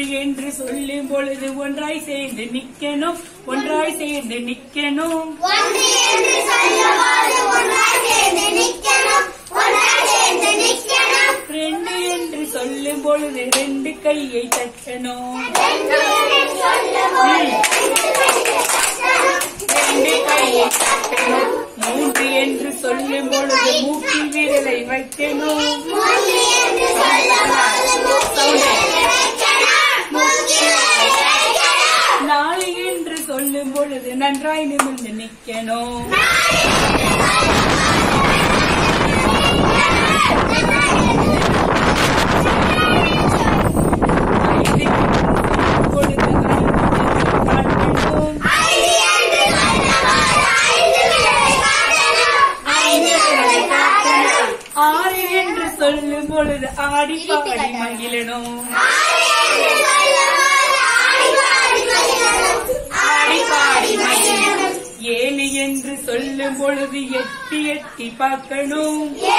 என்று சொல்லும் பொழுது ஒன்றாய் சேர்ந்து நிக்கணும் ஒன்றாய் சேர்ந்து நிக்கணும் ஒன்று என்று சொல்லும்போது ஒன்றாய் சேர்ந்து நிற்கணும் ஒன்றாய் சேர்ந்து நிற்கணும் ரெண்டு என்று சொல்லும் பொழுது ரெண்டு கையை தட்டணும் ரெண்டு என்று சொல்லும்போது ரெண்டு கையை தட்டணும் மூன்று என்று சொல்லும் பொழுது மூக்கில் விரலை வைக்கணும் மூன்று என்று சொல்லும்போது மூக்கிலே வைக்கணும் மூக்கிலே வைக்கணும் நாலு என்று சொல்லும் பொழுது நன்றாய் நிமிர்ந்து நிக்கணும் ஐந்து என்று சொல்லும் பொழுது ஐந்து விரலை காட்டணும் ஐந்து விரலை காட்டணும் ஐந்து விரலை காட்டணும் ஆறு என்று சொல்லும் பொழுது ஆடி பாடி மகிழணும் ஆடி பாடி மகிழணும் ஏழு என்று சொல்லும் பொழுது எட்டி எட்டி பார்க்கணும்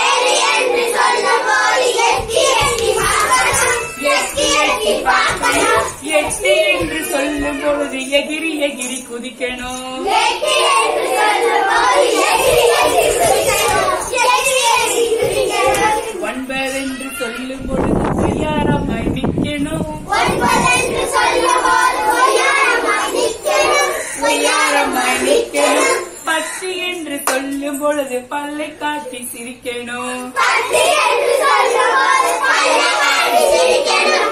எட்டி எட்டி பார்க்கணும் எட்டி என்று சொல்லும் பொழுது எகிரி எகிரி குதிக்கணும் ஒன்பது என்று சொல்லும் பொழுது தயாரமாய் நிக்கணும் தயாரமாய் நிக்கணும் பத்து என்று சொல்லும் பொழுது பல்லை காட்டி சிரிக்கணும் பத்து என்று சொல்லும்போது பல்லை காட்டி சிரிக்கணும்